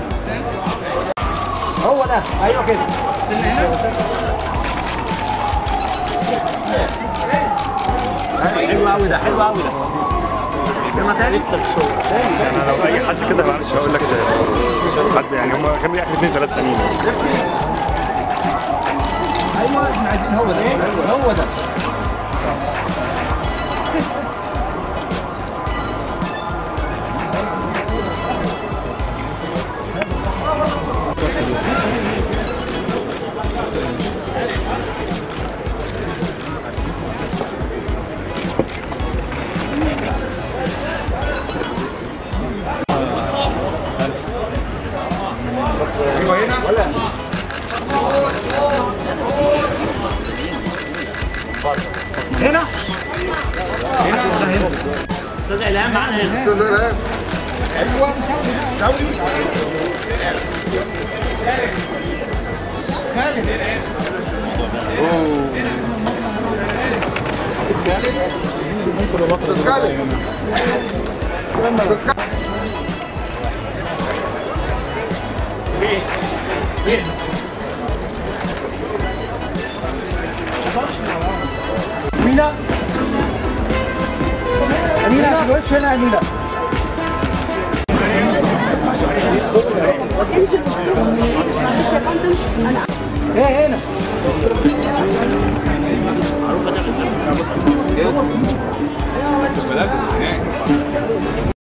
هو ده ايوه كده حلو قوي ده حلو قوي ده كلمه تاني انا لو اي حد كده معلش هقول لك حد يعني هم كانوا بيحكوا اثنين ثلاث ثانيين ايوه احنا عايزين هو ده هو ده هنا استاذ الهام معانا هنا ايوه سوي أمينة أمينة في الوش هنا أمينة ايه هنا